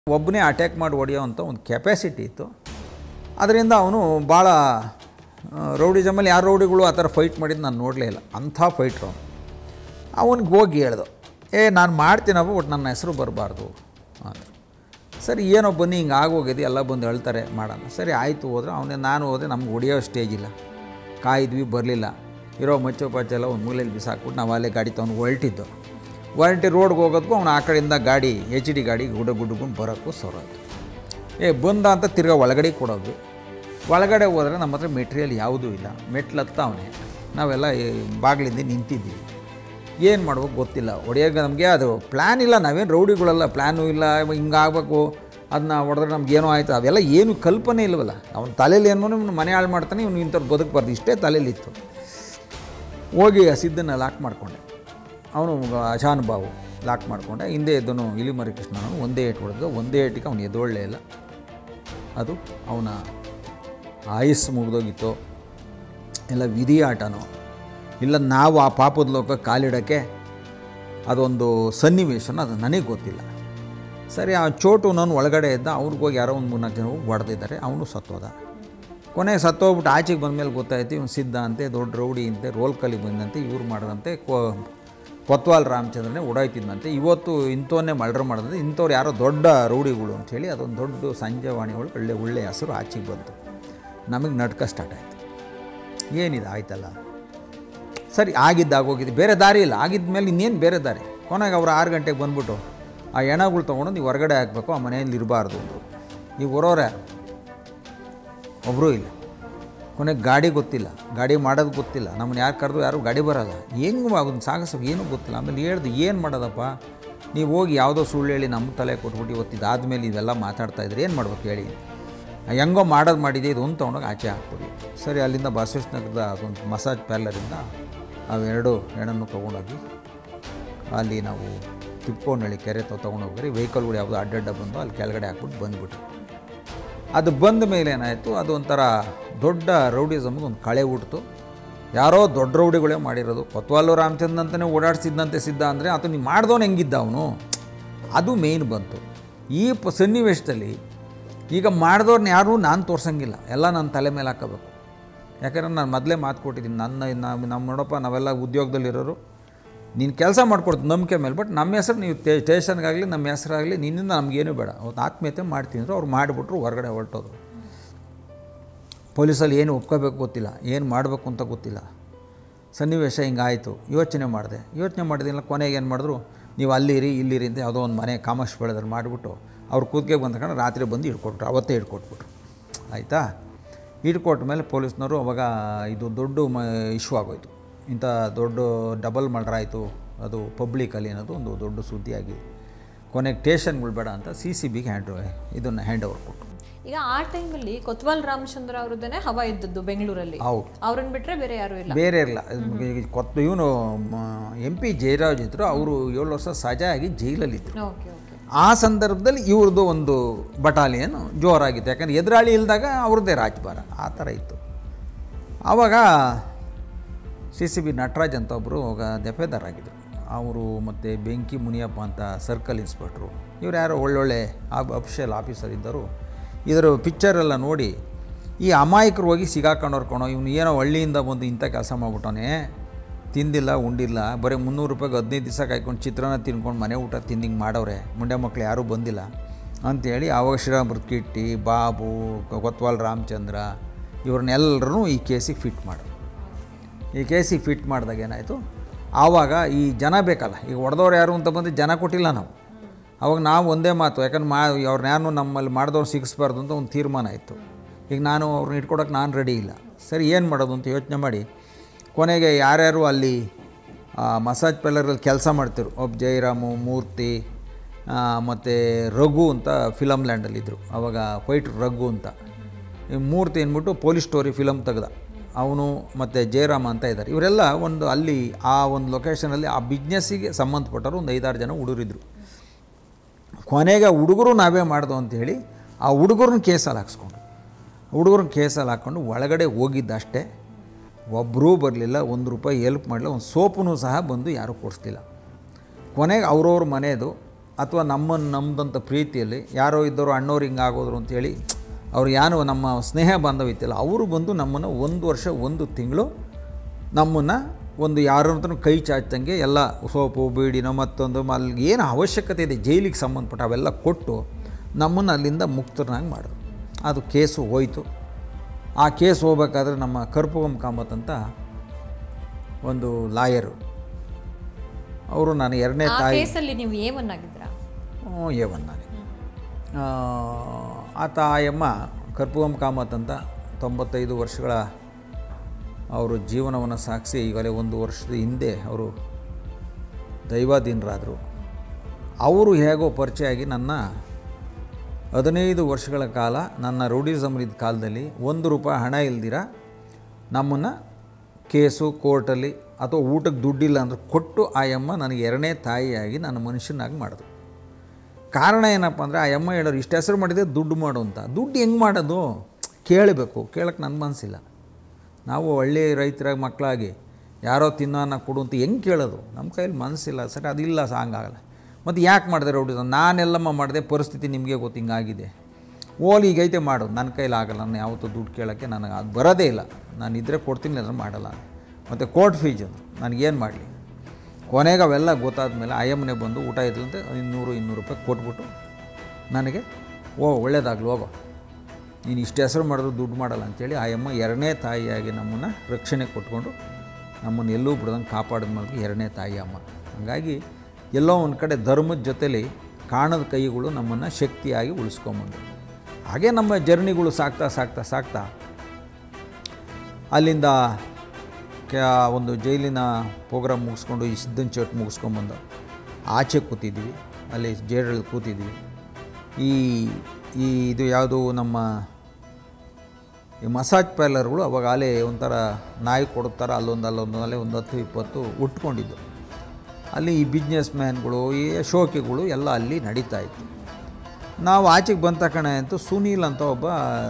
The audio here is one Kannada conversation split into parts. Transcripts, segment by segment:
ಒಬ್ಬನೇ ಅಟ್ಯಾಕ್ ಮಾಡಿ ಹೊಡೆಯೋವಂಥ ಒಂದು ಕೆಪಾಸಿಟಿ ಇತ್ತು ಅದರಿಂದ ಅವನು ಭಾಳ ರೌಡಿಸಮಲ್ಲಿ ಯಾರು ರೌಡಿಗಳು ಆ ಥರ ಫೈಟ್ ಮಾಡಿದ್ದು ನಾನು ನೋಡಲೇ ಇಲ್ಲ ಅಂಥ ಫೈಟ್ರು ಅವನು ಅವನಿಗೆ ಹೋಗಿ ಹೇಳ್ದು ಏ ನಾನು ಮಾಡ್ತೀನಪ್ಪ ಒಟ್ಟು ನನ್ನ ಹೆಸರು ಬರಬಾರ್ದು ಅಂತ ಸರಿ ಏನೋ ಬನ್ನಿ ಹಿಂಗೆ ಆಗೋಗಿದೆ ಎಲ್ಲ ಬಂದು ಹೇಳ್ತಾರೆ ಮಾಡೋಣ ಸರಿ ಆಯಿತು ಹೋದ್ರೆ ಅವನೇ ನಾನು ಹೋದೆ ನಮ್ಗೆ ಹೊಡೆಯೋ ಸ್ಟೇಜ್ ಇಲ್ಲ ಕಾಯಿದ್ವಿ ಬರಲಿಲ್ಲ ಇರೋ ಮಚ್ಚು ಪಚ್ಚ ಎಲ್ಲ ಒಂದು ಮೂಲೆಯಲ್ಲಿ ಬಿಸಾಕ್ಬಿಟ್ಟು ನಾವು ಅಲ್ಲೇ ಗಾಡಿ ತೊಗೊಂಡು ಹೊರಟಿದ್ದು ಹೊರಟಿ ರೋಡ್ಗೆ ಹೋಗೋದಕ್ಕೂ ಅವ್ನು ಆ ಕಡೆಯಿಂದ ಗಾಡಿ ಎಚ್ ಡಿ ಗಾಡಿ ಗುಡ ಗುಡ್ಕೊಂಡು ಬರೋಕ್ಕೂ ಸೊರೋದು ಏ ಬಂದ ಅಂತ ತಿರ್ಗಾ ಒಳಗಡೆ ಕೊಡೋದು ಒಳಗಡೆ ಹೋದರೆ ನಮ್ಮ ಹತ್ರ ಮೆಟೀರಿಯಲ್ ಯಾವುದೂ ಇಲ್ಲ ಮೆಟ್ಲತ್ತ ಅವನೇ ನಾವೆಲ್ಲ ಈ ಬಾಗಿಲಿಂದ ನಿಂತಿದ್ದೀವಿ ಏನು ಮಾಡ್ಬೇಕು ಗೊತ್ತಿಲ್ಲ ಹೊಡೆಯೋಕೆ ನಮಗೆ ಅದು ಪ್ಲ್ಯಾನ್ ಇಲ್ಲ ನಾವೇನು ರೌಡಿಗಳಲ್ಲ ಪ್ಲ್ಯಾನು ಇಲ್ಲ ಹಿಂಗಾಗಬೇಕು ಅದನ್ನ ಹೊಡೆದ್ರೆ ನಮ್ಗೆ ಏನೋ ಆಯಿತು ಅವೆಲ್ಲ ಏನು ಕಲ್ಪನೆ ಇಲ್ವಲ್ಲ ಅವನ ತಲೆಯಲ್ಲಿ ಏನೋ ಇವ್ನು ಮನೆ ಹಾಳು ಮಾಡ್ತಾನೆ ಇವ್ನು ಇಂಥವ್ರು ಬದುಕಬಾರ್ದು ಇಷ್ಟೇ ತಲೆಯಲ್ಲಿತ್ತು ಹೋಗಿ ಆ ಸಿದ್ದನ್ನ ಲಾಕ್ ಮಾಡಿಕೊಂಡೆ ಅವನು ಅಶಾನ್ ಬಾವು ಲಾಕ್ ಮಾಡಿಕೊಂಡೆ ಹಿಂದೆ ಇದ್ದನು ಇಲಿಮರಿ ಕೃಷ್ಣನು ಒಂದೇ ಏಟು ಹೊಡೆದು ಒಂದೇ ಏಟಿಗೆ ಅವನು ಎದ್ದೊಳ್ಳೆ ಇಲ್ಲ ಅದು ಅವನ ಆಯುಸ್ ಮುಗಿದೋಗಿತ್ತು ಇಲ್ಲ ವಿಧಿ ಆಟನೋ ಇಲ್ಲ ನಾವು ಆ ಪಾಪದ ಲೋಕ ಕಾಲಿಡೋಕ್ಕೆ ಅದೊಂದು ಸನ್ನಿವೇಶನ ಅದು ನನಗೆ ಗೊತ್ತಿಲ್ಲ ಸರಿ ಆ ಚೋಟು ನಾನು ಒಳಗಡೆ ಇದ್ದ ಅವ್ರಿಗೆ ಹೋಗಿ ಯಾರೋ ಒಂದು ಮೂರ್ನಾಲ್ಕು ಜನ ಹೋಗಿ ಹೊಡೆದಿದ್ದಾರೆ ಅವನು ಸತ್ತೋದ ಕೊನೆಗೆ ಸತ್ತೋಗ್ಬಿಟ್ಟು ಆಚೆಗೆ ಬಂದಮೇಲೆ ಗೊತ್ತಾಯ್ತು ಇವ್ನು ಸಿದ್ಧ ಅಂತೆ ದೊಡ್ಡ ರೌಡಿ ಅಂತೆ ರೋಲ್ ಕಲಿ ಬಂದಂತೆ ಇವ್ರು ಮಾಡಿದಂತೆ ಕೊ ಕೊತ್ವಾಲ್ ರಾಮಚಂದ್ರನೇ ಓಡಾಯ್ತಿದ್ದಂತೆ ಇವತ್ತು ಇಂಥವನ್ನೇ ಮರ್ಡರ್ ಮಾಡಿದ್ರೆ ಇಂಥವ್ರು ಯಾರೋ ದೊಡ್ಡ ರೌಡಿಗಳು ಅಂಥೇಳಿ ಅದೊಂದು ದೊಡ್ಡ ಸಂಜೆವಾಣಿ ಒಳಗೆ ಒಳ್ಳೆ ಒಳ್ಳೆಯ ಹೆಸರು ಆಚೆಗೆ ಬಂತು ನಮಗೆ ನಡ್ಕ ಸ್ಟಾರ್ಟ್ ಆಯಿತು ಏನಿದೆ ಆಯ್ತಲ್ಲ ಸರಿ ಆಗಿದ್ದಾಗ ಹೋಗಿದ್ದು ಬೇರೆ ದಾರಿ ಇಲ್ಲ ಆಗಿದ್ದ ಮೇಲೆ ಇನ್ನೇನು ಬೇರೆ ದಾರಿ ಕೊನೆಗೆ ಅವ್ರು ಆರು ಗಂಟೆಗೆ ಬಂದ್ಬಿಟ್ಟು ಆ ಎಣಗಳು ತೊಗೊಂಡು ನೀವು ಹೊರಗಡೆ ಹಾಕಬೇಕು ಆ ಮನೆಯಲ್ಲಿ ಇರಬಾರ್ದು ಅಂದರು ಈಗ ಹೊರೋರೆ ಒಬ್ಬರೂ ಇಲ್ಲ ಕೊನೆಗೆ ಗಾಡಿ ಗೊತ್ತಿಲ್ಲ ಗಾಡಿ ಮಾಡೋದು ಗೊತ್ತಿಲ್ಲ ನಮ್ಮನ್ನ ಯಾರು ಕರೆದು ಯಾರು ಗಾಡಿ ಬರೋಲ್ಲ ಹೆಂಗೆ ಅದನ್ನು ಸಾಗಿಸೋಕೆ ಏನೂ ಗೊತ್ತಿಲ್ಲ ಆಮೇಲೆ ಹೇಳ್ದು ಏನು ಮಾಡೋದಪ್ಪ ನೀವು ಹೋಗಿ ಯಾವುದೋ ಸುಳ್ಳು ಹೇಳಿ ನಮ್ಮ ತಲೆ ಕೊಟ್ಬಿಟ್ಟು ಇವತ್ತು ಇದಾದಮೇಲೆ ಇದೆಲ್ಲ ಮಾತಾಡ್ತಾ ಇದ್ರೆ ಏನು ಮಾಡ್ಬೇಕು ಹೇಳಿ ಹೆಂಗೋ ಮಾಡೋದು ಮಾಡಿದೆ ಇದು ಒಂದು ತೊಗೊಂಡೋಗಿ ಆಚೆ ಹಾಕ್ಬಿಡಿ ಸರಿ ಅಲ್ಲಿಂದ ಬಸವೇಶ್ವರ ನಗರದ ಅದೊಂದು ಮಸಾಜ್ ಪಾರ್ಲರಿಂದ ಅವೆರಡು ಹೆಣ್ಣನ್ನು ತೊಗೊಂಡೋಗಿ ಅಲ್ಲಿ ನಾವು ತಿಪ್ಕೊಂಡಳ್ಳಿ ಕೆರೆ ತೊಗೊಂಡೋಗ್ರಿ ವೆಹಿಕಲ್ಗಳು ಯಾವುದು ಅಡ್ಡಡ್ಡ ಬಂದು ಅಲ್ಲಿ ಕೆಳಗಡೆ ಹಾಕ್ಬಿಟ್ಟು ಬಂದ್ಬಿಟ್ಟು ಅದು ಬಂದ ಮೇಲೆ ಏನಾಯಿತು ಅದು ಒಂಥರ ದೊಡ್ಡ ರೌಡಿಸಮ್ಗೆ ಒಂದು ಕಳೆ ಹುಟ್ಟಿತು ಯಾರೋ ದೊಡ್ಡ ರೌಡಿಗಳೇ ಮಾಡಿರೋದು ಕೊತ್ವಾಲು ರಾಮಚಂದ್ರ ಅಂತಲೇ ಓಡಾಡ್ಸಿದ್ದಂತೆ ಸಿದ್ಧ ಅಂದರೆ ಆತ ನೀವು ಮಾಡ್ದವನು ಹೆಂಗಿದ್ದ ಅವನು ಅದು ಮೇಯ್ನ್ ಬಂತು ಈ ಪ ಸನ್ನಿವೇಶದಲ್ಲಿ ಈಗ ಮಾಡಿದವ್ರನ್ನ ಯಾರೂ ನಾನು ತೋರ್ಸಂಗಿಲ್ಲ ಎಲ್ಲ ನನ್ನ ತಲೆ ಮೇಲೆ ಹಾಕೋಬೇಕು ಯಾಕಂದ್ರೆ ನಾನು ಮೊದಲೇ ಮಾತು ಕೊಟ್ಟಿದ್ದೀನಿ ನನ್ನ ನಮ್ಮ ನಮ್ಮ ನೋಡಪ್ಪ ನಾವೆಲ್ಲ ಉದ್ಯೋಗದಲ್ಲಿರೋರು ನೀನು ಕೆಲಸ ಮಾಡ್ಕೊಡ್ತು ನಂಬಿಕೆ ಮೇಲೆ ಬಟ್ ನಮ್ಮ ಹೆಸರು ನೀವು ಟೇ ಸ್ಟೇಷನ್ಗಾಗಲಿ ನಮ್ಮ ಹೆಸರಾಗಲಿ ನಿನ್ನಿಂದ ನಮಗೇನು ಬೇಡ ಅವತ್ತು ಆತ್ಮೀಯತೆ ಮಾಡ್ತಿದ್ರು ಅವ್ರು ಮಾಡಿಬಿಟ್ರು ಹೊರಗಡೆ ಹೊರಟೋದ್ರು ಪೊಲೀಸಲ್ಲಿ ಏನು ಒಪ್ಕೋಬೇಕು ಗೊತ್ತಿಲ್ಲ ಏನು ಮಾಡಬೇಕು ಅಂತ ಗೊತ್ತಿಲ್ಲ ಸನ್ನಿವೇಶ ಹಿಂಗಾಯಿತು ಯೋಚನೆ ಮಾಡಿದೆ ಯೋಚನೆ ಮಾಡಿದಿಲ್ಲ ಕೊನೆಗೆ ಏನು ಮಾಡಿದ್ರು ನೀವು ಅಲ್ಲಿರಿ ಇಲ್ಲಿರಿ ಅಂತ ಯಾವುದೋ ಒಂದು ಮನೆ ಕಾಮರ್ಸ್ ಬೆಳೆದ್ರೆ ಮಾಡಿಬಿಟ್ಟು ಅವ್ರು ಕೂತ್ಕೆ ಬಂದ್ಕೊಂಡು ರಾತ್ರಿ ಬಂದು ಹಿಡ್ಕೊಟ್ರು ಅವತ್ತೇ ಹಿಡ್ಕೊಟ್ಬಿಟ್ರು ಆಯಿತಾ ಹಿಡ್ಕೊಟ್ಟ ಮೇಲೆ ಪೊಲೀಸ್ನವರು ಅವಾಗ ಇದು ದೊಡ್ಡ ಮ ಇಶ್ಯೂ ಆಗೋಯ್ತು ಇಂಥ ದೊಡ್ಡ ಡಬಲ್ ಮರ್ಡರ್ ಆಯಿತು ಅದು ಪಬ್ಲಿಕಲ್ಲಿ ಅನ್ನೋದು ಒಂದು ದೊಡ್ಡ ಸುದ್ದಿಯಾಗಿ ಕೊನೆಗೆ ಟೇಷನ್ಗಳು ಬೇಡ ಅಂತ ಸಿ ಸಿ ಬಿಗೆ ಹ್ಯಾಂಡ್ ಇದನ್ನು ಹ್ಯಾಂಡ್ ಓವರ್ ಕೊಟ್ಟರು ಈಗ ಆ ಟೈಮಲ್ಲಿ ಕೊತ್ವಾಲ್ ರಾಮಚಂದ್ರ ಅವರದ್ದೇನೆ ಹವಾ ಇದ್ದದ್ದು ಬೆಂಗಳೂರಲ್ಲಿ ಹೌದು ಅವ್ರನ್ನ ಬಿಟ್ರೆ ಬೇರೆ ಯಾರು ಇಲ್ಲ ಬೇರೆ ಇರಲ್ಲ ಕೊತ್ತ ಇವನು ಎಂ ಪಿ ಜಯರಾಜ್ ಇದ್ದರು ಅವರು ಏಳು ವರ್ಷ ಸಜಾ ಆಗಿ ಜೈಲಲ್ಲಿದ್ದರು ಓಕೆ ಓಕೆ ಆ ಸಂದರ್ಭದಲ್ಲಿ ಇವ್ರದ್ದು ಒಂದು ಬಟಾಲಿಯನ್ ಜೋರಾಗಿತ್ತು ಯಾಕಂದ್ರೆ ಎದುರಾಳಿ ಇಲ್ದಾಗ ಅವ್ರದ್ದೇ ರಾಜ್ಭಾರ ಆ ಥರ ಇತ್ತು ಆವಾಗ ಸಿ ಸಿ ಬಿ ನಟರಾಜ್ ಅಂತ ಒಬ್ಬರು ಆಗ ದಫೇದಾರ್ ಆಗಿದ್ದರು ಅವರು ಮತ್ತು ಬೆಂಕಿ ಮುನಿಯಪ್ಪ ಅಂತ ಸರ್ಕಲ್ ಇನ್ಸ್ಪೆಕ್ಟ್ರು ಇವ್ರು ಯಾರೋ ಒಳ್ಳೊಳ್ಳೆ ಆಬ್ ಅಫಿಷಿಯಲ್ ಆಫೀಸರ್ ಇದ್ದರು ಇದರ ಪಿಕ್ಚರೆಲ್ಲ ನೋಡಿ ಈ ಅಮಾಯಕರು ಹೋಗಿ ಸಿಗಾಕೊಂಡವ್ರು ಕಣೋ ಇವನು ಏನೋ ಹಳ್ಳಿಯಿಂದ ಬಂದು ಇಂಥ ಕೆಲಸ ಮಾಡ್ಬಿಟ್ಟವನೇ ತಿಂದಿಲ್ಲ ಉಂಡಿಲ್ಲ ಬರೀ ಮುನ್ನೂರು ರೂಪಾಯಿಗೆ ಹದಿನೈದು ದಿವಸ ಕಾಯ್ಕೊಂಡು ಚಿತ್ರಾನ್ನ ತಿನ್ಕೊಂಡು ಮನೆ ಊಟ ತಿಂದಿಂಗೆ ಮಾಡವ್ರೆ ಮುಂಡೆ ಮಕ್ಳು ಯಾರೂ ಬಂದಿಲ್ಲ ಅಂಥೇಳಿ ಆವಾಗ ಶ್ರೀರಾಮೃತ್ ಕಿಟ್ಟಿ ಬಾಬು ಕೊತ್ವಾಲ್ ರಾಮಚಂದ್ರ ಇವ್ರನ್ನೆಲ್ಲರೂ ಈ ಕೇಸಿಗೆ ಫಿಟ್ ಮಾಡಿದ್ರು ಈ ಕೇಸಿಗೆ ಫಿಟ್ ಮಾಡಿದಾಗ ಏನಾಯಿತು ಆವಾಗ ಈ ಜನ ಬೇಕಲ್ಲ ಈಗ ಹೊಡೆದವ್ರು ಯಾರು ಅಂತ ಬಂದು ಜನ ಕೊಟ್ಟಿಲ್ಲ ನಾವು ಅವಾಗ ನಾವು ಒಂದೇ ಮಾತು ಯಾಕಂದ್ರೆ ಮಾ ಅವ್ರನ್ನ ಯಾರನ್ನೂ ನಮ್ಮಲ್ಲಿ ಮಾಡಿದವ್ರು ಸಿಗಿಸ್ಬಾರ್ದು ಅಂತ ಒಂದು ತೀರ್ಮಾನ ಇತ್ತು ಈಗ ನಾನು ಅವ್ರನ್ನ ಇಟ್ಕೊಡೋಕೆ ನಾನು ರೆಡಿ ಇಲ್ಲ ಸರಿ ಏನು ಮಾಡೋದು ಅಂತ ಯೋಚನೆ ಮಾಡಿ ಕೊನೆಗೆ ಯಾರ್ಯಾರು ಅಲ್ಲಿ ಆ, ಮಸಾಜ್ ಪಾರ್ಲರಲ್ಲಿ ಕೆಲಸ ಮಾಡ್ತಿರು ಒಬ್ಬ ಜಯರಾಮು ಮೂರ್ತಿ ಮತ್ತು ರಘು ಅಂತ ಫಿಲಮ್ ಲ್ಯಾಂಡಲ್ಲಿದ್ದರು ಅವಾಗ ಫೈಟ್ ರಘು ಅಂತ ಈ ಮೂರ್ತಿ ಅಂದ್ಬಿಟ್ಟು ಪೊಲೀಸ್ ಸ್ಟೋರಿ ಫಿಲಮ್ ತೆಗ್ದ ಅವನು ಮತ್ತು ಜಯರಾಮ ಅಂತ ಇದ್ದಾರೆ ಇವರೆಲ್ಲ ಒಂದು ಅಲ್ಲಿ ಆ ಒಂದು ಲೊಕೇಶನಲ್ಲಿ ಆ ಬಿಸ್ನೆಸ್ಸಿಗೆ ಸಂಬಂಧಪಟ್ಟರು ಒಂದು ಐದಾರು ಜನ ಹುಡುಗರಿದ್ರು ಕೊನೆಗೆ ಹುಡುಗರು ನಾವೇ ಮಾಡ್ದು ಅಂತೇಳಿ ಆ ಹುಡುಗರನ್ನ ಕೇಸಲ್ಲಿ ಹಾಕ್ಸ್ಕೊಂಡು ಹುಡುಗರನ್ನ ಕೇಸಲ್ಲಿ ಹಾಕ್ಕೊಂಡು ಒಳಗಡೆ ಹೋಗಿದ್ದಷ್ಟೇ ಒಬ್ಬರೂ ಬರಲಿಲ್ಲ ಒಂದು ರೂಪಾಯಿ ಹೆಲ್ಪ್ ಮಾಡಲಿಲ್ಲ ಒಂದು ಸೋಪು ಸಹ ಬಂದು ಯಾರೂ ಕೊಡಿಸ್ಲಿಲ್ಲ ಕೊನೆಗೆ ಅವ್ರವ್ರ ಮನೆಯದು ಅಥವಾ ನಮ್ಮನ್ನು ನಮ್ಮದಂಥ ಪ್ರೀತಿಯಲ್ಲಿ ಯಾರೋ ಇದ್ದವರು ಅಣ್ಣವ್ರು ಹಿಂಗೆ ಆಗೋದ್ರು ಅಂತೇಳಿ ಅವ್ರು ಯಾರು ನಮ್ಮ ಸ್ನೇಹ ಬಾಂಧವ್ಯ ಇತ್ತಲ್ಲ ಅವರು ಬಂದು ನಮ್ಮನ್ನು ಒಂದು ವರ್ಷ ಒಂದು ತಿಂಗಳು ನಮ್ಮನ್ನು ಒಂದು ಯಾರ ಹತ್ರನೂ ಕೈ ಚಾಚ್ದಂಗೆ ಎಲ್ಲ ಸೋಪು ಬೀಡಿನೋ ಮತ್ತೊಂದು ಅಲ್ಲಿ ಏನು ಅವಶ್ಯಕತೆ ಇದೆ ಜೈಲಿಗೆ ಸಂಬಂಧಪಟ್ಟ ಅವೆಲ್ಲ ಕೊಟ್ಟು ನಮ್ಮನ್ನು ಅಲ್ಲಿಂದ ಮುಕ್ತರನ್ನಾಗಿ ಮಾಡಿದ್ರು ಅದು ಕೇಸು ಹೋಯಿತು ಆ ಕೇಸ್ ಹೋಗ್ಬೇಕಾದ್ರೆ ನಮ್ಮ ಕರ್ಪುಗಮ್ ಕಾಮತ್ ಅಂತ ಒಂದು ಲಾಯರು ಅವರು ನಾನು ಎರಡನೇ ಆ ತಾಯಿ ಕೇಸಲ್ಲಿ ನೀವು ಏವನ್ನಾಗಿದ್ರಾ ಎ ಒನ್ ನಾನು ಆ ತಾಯಮ್ಮ ಕರ್ಪುಗಮ್ ಕಾಮತ್ ಅಂತ ತೊಂಬತ್ತೈದು ವರ್ಷಗಳ ಅವರು ಜೀವನವನ್ನು ಸಾಗಿಸಿ ಈಗಲೇ ಒಂದು ವರ್ಷದ ಹಿಂದೆ ಅವರು ದೈವಾಧೀನರಾದರು ಅವರು ಹೇಗೋ ಪರಿಚಯ ಆಗಿ ನನ್ನ ಹದಿನೈದು ವರ್ಷಗಳ ಕಾಲ ನನ್ನ ರೌಡಿಸಮ್ರಿದ್ದ ಕಾಲದಲ್ಲಿ ಒಂದು ರೂಪಾಯಿ ಹಣ ಇಲ್ದಿರ ನಮ್ಮನ್ನು ಕೇಸು ಕೋರ್ಟಲ್ಲಿ ಅಥವಾ ಊಟಕ್ಕೆ ದುಡ್ಡಿಲ್ಲ ಅಂದ್ರೆ ಕೊಟ್ಟು ಆ ಯಮ್ಮ ನನಗೆ ಎರಡನೇ ತಾಯಿಯಾಗಿ ನನ್ನ ಮನುಷ್ಯನಾಗಿ ಮಾಡಿದ್ರು ಕಾರಣ ಏನಪ್ಪ ಅಂದರೆ ಆ ಯಮ್ಮ ಹೇಳೋರು ಇಷ್ಟು ಹೆಸರು ಮಾಡಿದೆ ದುಡ್ಡು ಮಾಡು ಅಂತ ದುಡ್ಡು ಹೆಂಗೆ ಮಾಡೋದು ಕೇಳಬೇಕು ಕೇಳಕ್ಕೆ ನನ್ನ ಮನಸ್ಸಿಲ್ಲ ನಾವು ಒಳ್ಳೆಯ ರೈತರಾಗಿ ಮಕ್ಕಳಾಗಿ ಯಾರೋ ತಿನ್ನೋನ ಕೊಡು ಅಂತ ಹೆಂಗೆ ಕೇಳೋದು ನಮ್ಮ ಕೈಯಲ್ಲಿ ಮನಸ್ಸಿಲ್ಲ ಸರಿ ಅದಿಲ್ಲ ಸ ಹಂಗಾಗಲ್ಲ ಮತ್ತು ಯಾಕೆ ಮಾಡಿದೆ ರೌಡಿ ನಾನೆಲ್ಲಮ್ಮ ಮಾಡಿದೆ ಪರಿಸ್ಥಿತಿ ನಿಮಗೆ ಗೊತ್ತು ಹಿಂಗಾಗಿದೆ ಓಲಿ ಈಗೈತೆ ಮಾಡು ನನ್ನ ಕೈಲಿ ಆಗಲ್ಲ ನಾನು ಯಾವತ್ತೂ ದುಡ್ಡು ಕೇಳೋಕ್ಕೆ ನನಗೆ ಅದು ಬರೋದೇ ಇಲ್ಲ ನಾನು ಇದ್ದರೆ ಕೊಡ್ತೀನಿ ಅಂದ್ರೆ ಮಾಡಲ್ಲ ಮತ್ತು ಕೋರ್ಟ್ ಫೀಸ್ ಅಂದರು ನನಗೇನು ಮಾಡಲಿ ಕೊನೆಗೆ ಅವೆಲ್ಲ ಗೊತ್ತಾದ ಮೇಲೆ ಆಯಮ್ಮನೆ ಬಂದು ಊಟ ಇದ್ಲಂತೆ ಇನ್ನೂರು ಇನ್ನೂರು ರೂಪಾಯಿ ಕೊಟ್ಬಿಟ್ಟು ನನಗೆ ಓ ಒಳ್ಳೇದಾಗಲಿ ಹೋಗೋ ನೀನು ಇಷ್ಟು ಹೆಸರು ಮಾಡಿದ್ರು ದುಡ್ಡು ಮಾಡಲ್ಲ ಅಂತೇಳಿ ಆಯಮ್ಮ ಎರಡನೇ ತಾಯಿಯಾಗಿ ನಮ್ಮನ್ನು ರಕ್ಷಣೆ ಕೊಟ್ಕೊಂಡು ನಮ್ಮನ್ನು ಎಲ್ಲೂ ಬಿಡ್ದಂಗೆ ಕಾಪಾಡಿದ ಮೇಲೆ ಎರಡನೇ ತಾಯಿ ಅಮ್ಮ ಹಾಗಾಗಿ ಎಲ್ಲೋ ಒಂದು ಕಡೆ ಧರ್ಮದ ಜೊತೆಲಿ ಕಾಣದ ಕೈಗಳು ನಮ್ಮನ್ನು ಶಕ್ತಿಯಾಗಿ ಉಳಿಸ್ಕೊಂಬಂದು ಹಾಗೆ ನಮ್ಮ ಜರ್ನಿಗಳು ಸಾಕ್ತಾ ಸಾಕ್ತಾ ಸಾಕ್ತಾ ಅಲ್ಲಿಂದ ಕೆ ಒಂದು ಜೈಲಿನ ಪ್ರೋಗ್ರಾಮ್ ಮುಗಿಸ್ಕೊಂಡು ಈ ಸಿದ್ದನ್ ಚಟ್ ಮುಗಿಸ್ಕೊಂಬಂದು ಆಚೆ ಕೂತಿದ್ವಿ ಅಲ್ಲಿ ಜೈಲಲ್ಲಿ ಕೂತಿದ್ವಿ ಈ ಈ ಇದು ಯಾವುದು ನಮ್ಮ ಈ ಮಸಾಜ್ ಪಾರ್ಲರ್ಗಳು ಅವಾಗ ಅಲ್ಲೇ ಒಂಥರ ನಾಯಿ ಕೊಡ್ತಾರೆ ಅಲ್ಲೊಂದು ಅಲ್ಲೊಂದು ಅಲ್ಲೇ ಒಂದು ಹತ್ತು ಇಪ್ಪತ್ತು ಉಟ್ಕೊಂಡಿದ್ದು ಅಲ್ಲಿ ಈ ಬಿಸ್ನೆಸ್ ಮ್ಯಾನ್ಗಳು ಈ ಶೋಕಿಗಳು ಎಲ್ಲ ಅಲ್ಲಿ ನಡೀತಾ ಇತ್ತು ನಾವು ಆಚೆಗೆ ಬಂದ ತಕ್ಷಣ ಅಂತೂ ಸುನೀಲ್ ಅಂತ ಒಬ್ಬ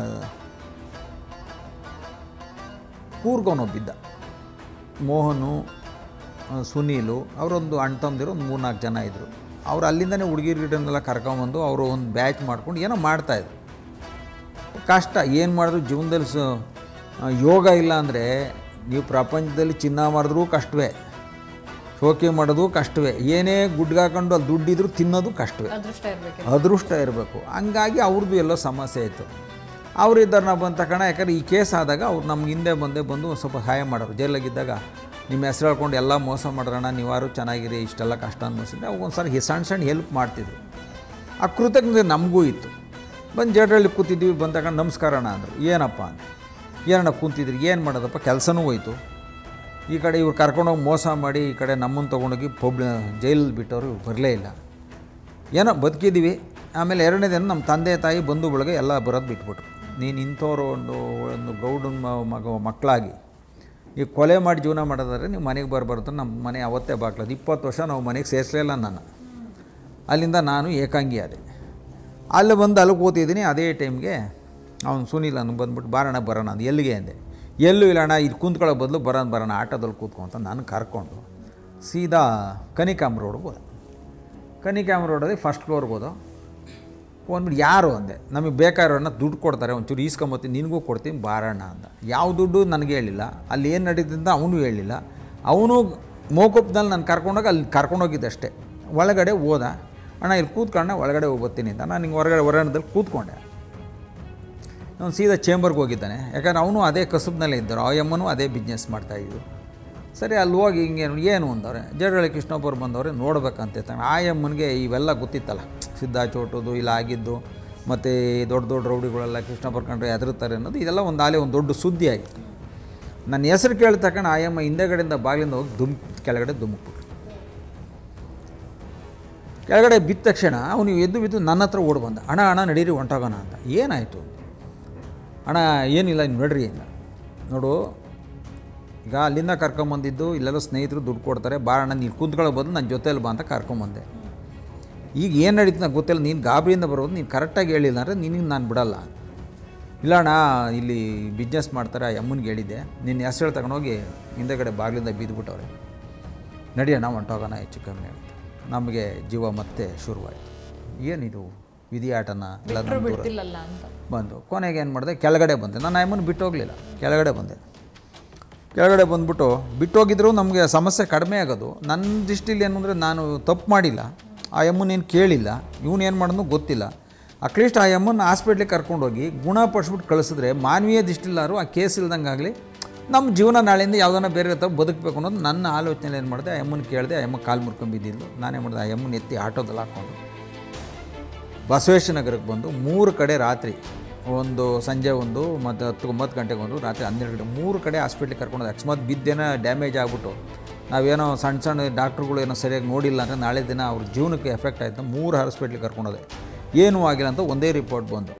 ಕೂರ್ಗೋನೊಬ್ಬಿದ್ದ ಮೋಹನು ಆ, ಸುನೀಲು ಅವರೊಂದು ಅಣ್ಣ ತಮ್ಮದಿರು ಒಂದು ಮೂರ್ನಾಲ್ಕು ಜನ ಇದ್ದರು ಅವ್ರು ಅಲ್ಲಿಂದನೇ ಹುಡುಗಿರು ಗಿಡನ್ನೆಲ್ಲ ಕರ್ಕೊಂಬಂದು ಅವರು ಒಂದು ಬ್ಯಾಚ್ ಮಾಡ್ಕೊಂಡು ಏನೋ ಮಾಡ್ತಾಯಿದ್ರು ಕಷ್ಟ ಏನು ಮಾಡಿದ್ರು ಜೀವನದಲ್ಲಿ ಸ ಆ, ಯೋಗ ಇಲ್ಲ ಅಂದರೆ ನೀವು ಪ್ರಪಂಚದಲ್ಲಿ ಚಿನ್ನ ಮಾಡಿದ್ರೂ ಕಷ್ಟವೇ ಶೋಕಿ ಮಾಡೋದು ಕಷ್ಟವೇ ಏನೇ ಗುಡ್ಗಾಕೊಂಡು ಅಲ್ಲಿ ದುಡ್ಡಿದ್ರು ತಿನ್ನೋದು ಕಷ್ಟವೇ ಅದೃಷ್ಟ ಇರ್ಬೇಕು ಅದೃಷ್ಟ ಇರಬೇಕು ಹಂಗಾಗಿ ಅವ್ರದ್ದು ಎಲ್ಲೋ ಸಮಸ್ಯೆ ಇತ್ತು ಅವರಿದ್ದಾರೆ ನಾವು ಬಂದ ತಕ್ಷಣ ಯಾಕಂದ್ರೆ ಈ ಕೇಸ್ ಆದಾಗ ಅವ್ರು ನಮ್ಗೆ ಹಿಂದೆ ಬಂದೆ ಬಂದು ಒಂದು ಸ್ವಲ್ಪ ಸಹಾಯ ಮಾಡೋರು ಜೈಲಾಗಿದ್ದಾಗ ನಿಮ್ಮ ಹೆಸರು ಹೇಳ್ಕೊಂಡು ಎಲ್ಲ ಮೋಸ ಮಾಡೋಣ ನೀವಾರು ಚೆನ್ನಾಗಿರಿ ಇಷ್ಟೆಲ್ಲ ಕಷ್ಟ ಅನ್ಸಿದ್ರೆ ಅವಾಗ ಒಂದು ಸರಿ ಸಣ್ಣ ಸಣ್ಣ ಹೆಲ್ಪ್ ಮಾಡ್ತಿದ್ರು ಆ ಕೃತಜ್ಞತೆ ನಮಗೂ ಇತ್ತು ಬಂದು ಜಡ್ರಲ್ಲಿ ಕೂತಿದ್ವಿ ಬಂದ ತಗೊಂಡು ನಮಸ್ಕಾರ ಅಣ್ಣ ಅಂದರು ಏನಪ್ಪ ಅಂತ ಏನಣ್ಣ ಕೂತಿದ್ರಿ ಏನು ಮಾಡೋದಪ್ಪ ಕೆಲಸನೂ ಹೋಯ್ತು ಈ ಕಡೆ ಇವ್ರು ಕರ್ಕೊಂಡೋಗಿ ಮೋಸ ಮಾಡಿ ಈ ಕಡೆ ನಮ್ಮನ್ನು ತೊಗೊಂಡೋಗಿ ಪಬ್ಲಿ ಜೈಲಲ್ಲಿ ಬಿಟ್ಟವರು ಬರಲೇ ಇಲ್ಲ ಏನೋ ಬದುಕಿದ್ದೀವಿ ಆಮೇಲೆ ಎರಡನೇ ದಿನ ನಮ್ಮ ತಂದೆ ತಾಯಿ ಬಂಧು ಬಳಗ ಎಲ್ಲ ಬರೋದು ಬಿಟ್ಬಿಟ್ರು ನೀನು ಇಂಥವ್ರು ಒಂದು ಒಂದು ಗೌಡನ ಮ- ಮಗ ಮಕ್ಕಳಾಗಿ ನೀವು ಕೊಲೆ ಮಾಡಿ ಜೀವನ ಮಾಡೋದಾದ್ರೆ ನೀವು ಮನೆಗೆ ಬರಬಾರ್ದು ನಮ್ಮ ಮನೆ ಅವತ್ತೇ ಬಾಗ್ಲದು ಇಪ್ಪತ್ತು ವರ್ಷ ನಾವು ಮನೆಗೆ ಸೇರಿಸಲಿಲ್ಲ ನಾನು ಅಲ್ಲಿಂದ ನಾನು ಏಕಾಂಗಿ ಆದೆ ಅಲ್ಲಿ ಬಂದು ಅಲ್ಲಿ ಕೂತಿದ್ದೀನಿ ಅದೇ ಟೈಮ್ಗೆ ಅವ್ನು ಸುನೀಲ್ ಅನ್ನು ಬಂದ್ಬಿಟ್ಟು ಬಾರಣ ಬರೋಣ ಅಂದು ಎಲ್ಲಿಗೆ ಅಂದೆ ಎಲ್ಲೂ ಇಲ್ಲ ಅಣ್ಣ ಇಲ್ಲಿ ಕುಂತ್ಕೊಳ್ಳೋ ಬದಲು ಬರೋಣ ಬರೋಣ ಆಟೋದಲ್ಲಿ ಕೂತ್ಕೊಂತ ನಾನು ಕರ್ಕೊಂಡು ಸೀದಾ ಕನಿಕಾಂಬ ರೋಡ್ಗೆ ಹೋದ ಕನಿಕಾಂಬ ರೋಡಲ್ಲಿ ಫಸ್ಟ್ ಫ್ಲೋರ್ಗೆ ಹೋದೋ ಅಂದ್ಬಿಟ್ಟು ಯಾರು ಅಂದೆ ನಮಗೆ ಬೇಕಾಗಿರೋನ್ನ ದುಡ್ಡು ಕೊಡ್ತಾರೆ ಒಂಚೂರು ಈಸ್ಕೊಂಬತ್ತೀನಿ ನಿನಗೂ ಕೊಡ್ತೀನಿ ಬಾರಣ್ಣ ಅಂದ ಯಾವ ದುಡ್ಡು ನನಗೆ ಹೇಳಿಲ್ಲ ಅಲ್ಲಿ ಏನು ನಡೀತಿದೆ ಅಂತ ಅವನು ಹೇಳಿಲ್ಲ ಅವನು ಮೋಕೊಪ್ದಲ್ಲಿ ನಾನು ಕರ್ಕೊಂಡೋಗಿ ಅಲ್ಲಿ ಕರ್ಕೊಂಡೋಗಿದ್ದೆ ಅಷ್ಟೇ ಒಳಗಡೆ ಹೋದ ಅಣ್ಣ ಇಲ್ಲಿ ಕೂತ್ಕೊಂಡ ಒಳಗಡೆ ಹೋಗ್ಬತ್ತೀನಿ ಅಂತ ನಾನು ಹಿಂಗೆ ಹೊರಗಡೆ ಹೊರಾಣದಲ್ಲಿ ಕೂತ್ಕೊಂಡೆ ಅವನು ಸೀದಾ ಚೇಂಬರ್ಗೆ ಹೋಗಿದ್ದಾನೆ ಯಾಕಂದ್ರೆ ಅವನು ಅದೇ ಕಸುಬ್ನಲ್ಲೇ ಇದ್ದರು ಆ ಎಮ್ಮನೂ ಅದೇ ಬಿಸ್ನೆಸ್ ಮಾಡ್ತಾಯಿದ್ರು ಸರಿ ಅಲ್ಲಿ ಹೋಗಿ ಹಿಂಗೆ ಏನು ಅಂದವ್ರೆ ಜಡಹಳ್ಳಿ ಕೃಷ್ಣಪ್ಪರು ಬಂದವ್ರೆ ನೋಡ್ಬೇಕಂತ ತಾನೆ ಆ ಎಮ್ಮನಿಗೆ ಇವೆಲ್ಲ ಗೊತ್ತಿತ್ತಲ್ಲ ಸಿದ್ಧ ಚೋಟೋದು ಇಲ್ಲ ಆಗಿದ್ದು ಮತ್ತು ದೊಡ್ಡ ದೊಡ್ಡ ರೌಡಿಗಳೆಲ್ಲ ಕೃಷ್ಣಪ್ಪರು ಕಂಡ್ರೆ ಹೆದರ್ತಾರೆ ಅನ್ನೋದು ಇದೆಲ್ಲ ಒಂದು ಆಲೆ ಒಂದು ದೊಡ್ಡ ಸುದ್ದಿ ಆಗಿತ್ತು ನನ್ನ ಹೆಸರು ಕೇಳಿದ ತಕ್ಷಣ ಆಯಮ್ಮ ಹಿಂದೆಗಡೆಯಿಂದ ಬಾಗಿಲಿಂದ ಹೋಗಿ ದುಮ್ ಕೆಳಗಡೆ ದುಮುಕ್ಬಿಟ್ರು ಕೆಳಗಡೆ ಬಿದ್ದ ತಕ್ಷಣ ಅವನು ಎದ್ದು ಬಿದ್ದು ನನ್ನ ಹತ್ರ ಓಡಿ ಬಂದ ಅಣ್ಣ ಅಣ್ಣ ನಡೀರಿ ಹೊಂಟೋಗೋಣ ಅಂತ ಏನಾಯಿತು ಅಣ್ಣ ಏನಿಲ್ಲ ನೀವು ನಡ್ರಿ ಅಂತ ನೋಡು ಈಗ ಅಲ್ಲಿಂದ ಕರ್ಕೊಂಬಂದಿದ್ದು ಇಲ್ಲೆಲ್ಲ ಸ್ನೇಹಿತರು ದುಡ್ಡು ಕೊಡ್ತಾರೆ ಬಾರಣ್ಣ ನೀನು ಕುಂತ್ಕೊಳ್ಳೋ ಬದಲು ನನ್ನ ಜೊತೆಯಲ್ಲಿ ಬಾ ಅಂತ ಕರ್ಕೊಂಬಂದೆ ಈಗ ಏನು ನಡೀತು ನಂಗೆ ಗೊತ್ತಿಲ್ಲ ನೀನು ಗಾಬರಿಯಿಂದ ಬರೋದು ನೀನು ಕರೆಕ್ಟಾಗಿ ಹೇಳಿಲ್ಲ ಅಂದರೆ ನಿನಗೆ ನಾನು ಬಿಡಲ್ಲ ಇಲ್ಲ ಅಣ್ಣ ಇಲ್ಲಿ ಬಿಸ್ನೆಸ್ ಮಾಡ್ತಾರೆ ಆ ಅಮ್ಮನಿಗೆ ಹೇಳಿದ್ದೆ ನಿನ್ನ ಹೆಸರು ತಗೊಂಡೋಗಿ ಹಿಂದೆಗಡೆ ಬಾಗಿಲಿಂದ ಬಿದ್ದುಬಿಟ್ಟವ್ರೆ ನಡಿಯೋಣ ಹೊಂಟೋಗೋಣ ಹೆಚ್ಚು ಕಮ್ಮಿ ಆಗುತ್ತೆ ನಮಗೆ ಜೀವ ಮತ್ತೆ ಶುರುವಾಯಿತು ಏನಿದು ವಿಧಿಯಾಟನ ಇಲ್ಲ ನನ್ನ ದೂರ ಬಿಡ್ತಿಲ್ಲಲ್ಲ ಅಂತ ಬಂದು ಕೊನೆಗೆ ಏನು ಮಾಡಿದೆ ಕೆಳಗಡೆ ಬಂದೆ ನಾನು ಅಮ್ಮನ ಬಿಟ್ಟು ಹೋಗಲಿಲ್ಲ ಕೆಳಗಡೆ ಬಂದೆ ಕೆಳಗಡೆ ಬಂದ್ಬಿಟ್ಟು ಬಿಟ್ಟೋಗಿದ್ರು ನಮಗೆ ಸಮಸ್ಯೆ ಕಡಿಮೆ ಆಗೋದು ನನ್ನ ದೃಷ್ಟಿಲಿ ಏನು ಅಂದರೆ ನಾನು ತಪ್ಪು ಮಾಡಿಲ್ಲ ಆ ಎಮ್ಮನ ಏನು ಕೇಳಿಲ್ಲ ಇವನು ಏನು ಮಾಡೋದು ಗೊತ್ತಿಲ್ಲ ಅಟ್ಲೀಸ್ಟ್ ಆ ಎಮ್ಮನ್ನ ಹಾಸ್ಪಿಟ್ಲಿಗೆ ಕರ್ಕೊಂಡೋಗಿ ಗುಣಪಡಿಸ್ಬಿಟ್ಟು ಕಳಿಸಿದ್ರೆ ಮಾನವೀಯ ದೃಷ್ಟಿಲಾರು ಆ ಕೇಸ್ ಇಲ್ದಂಗೆ ಆಗಲಿ ನಮ್ಮ ಜೀವನ ನಾಳೆಯಿಂದ ಯಾವುದನ್ನ ಬೇರೆ ಥರ ಬದುಕಬೇಕು ಅನ್ನೋದು ನನ್ನ ಆಲೋಚನೆ ಏನು ಮಾಡಿದೆ ಆ ಎಮ್ಮನ ಕೇಳಿದೆ ಆ ಎಮ್ಮ ಕಾಲು ಮುರ್ಕೊಂಬಿದ್ದಿದ್ದು ನಾನೇ ಮಾಡಿದೆ ಆ ಎಮ್ಮನ ಎತ್ತಿ ಆಟೋದಲ್ಲಿ ಹಾಕ್ಕೊಂಡು ಬಸವೇಶ್ವರ ನಗರಕ್ಕೆ ಬಂದು ಮೂರು ಕಡೆ ರಾತ್ರಿ ಒಂದು ಸಂಜೆ ಒಂದು ಮತ್ತು ಹತ್ತು ಒಂಬತ್ತು ಗಂಟೆಗೆ ಒಂದು ರಾತ್ರಿ ಹನ್ನೆರಡು ಗಂಟೆ ಮೂರು ಕಡೆ ಹಾಸ್ಪಿಟ್ಲಿಗೆ ಕರ್ಕೊಂಡು ಹೋದೆ. ಅಕಸ್ಮಾತ್ ಬಿದ್ದೇನೋ ಡ್ಯಾಮೇಜ್ ಆಗಿಬಿಟ್ಟು ನಾವೇನೋ ಸಣ್ಣ ಸಣ್ಣ ಡಾಕ್ಟ್ರುಗಳು ಏನೋ ಸರಿಯಾಗಿ ನೋಡಿಲ್ಲ ಅಂದರೆ ನಾಳೆ ದಿನ ಅವ್ರ ಜೀವನಕ್ಕೆ ಎಫೆಕ್ಟ್ ಆಯಿತು ಮೂರು ಹಾಸ್ಪಿಟ್ಲಿಗೆ ಕರ್ಕೊಂಡೋದೆ ಏನೂ ಆಗಿಲ್ಲ ಅಂತ ಒಂದೇ ರಿಪೋರ್ಟ್ ಬಂದು